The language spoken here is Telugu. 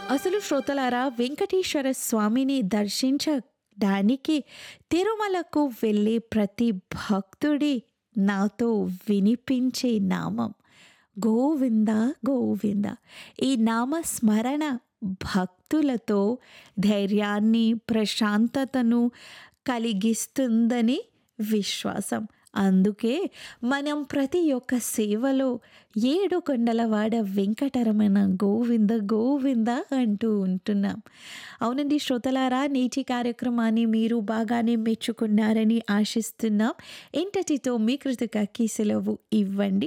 అసలు శ్రోతలారా వెంకటేశ్వర స్వామిని దర్శించడానికి తిరుమలకు వెళ్ళే ప్రతి భక్తుడి నాతో వినిపించే నామం గోవింద గోవింద ఈ నామ స్మరణ భక్తులతో ధైర్యాన్ని ప్రశాంతతను కలిగిస్తుందని విశ్వాసం అందుకే మనం ప్రతి ఒక్క సేవలో ఏడు కొండలవాడ వెంకటరమణ గోవింద గోవింద అంటూ ఉంటున్నాం అవునండి శ్రోతలారా నేటి కార్యక్రమాన్ని మీరు బాగానే మెచ్చుకున్నారని ఆశిస్తున్నాం ఇంతటితో మీ కృతికకి సెలవు ఇవ్వండి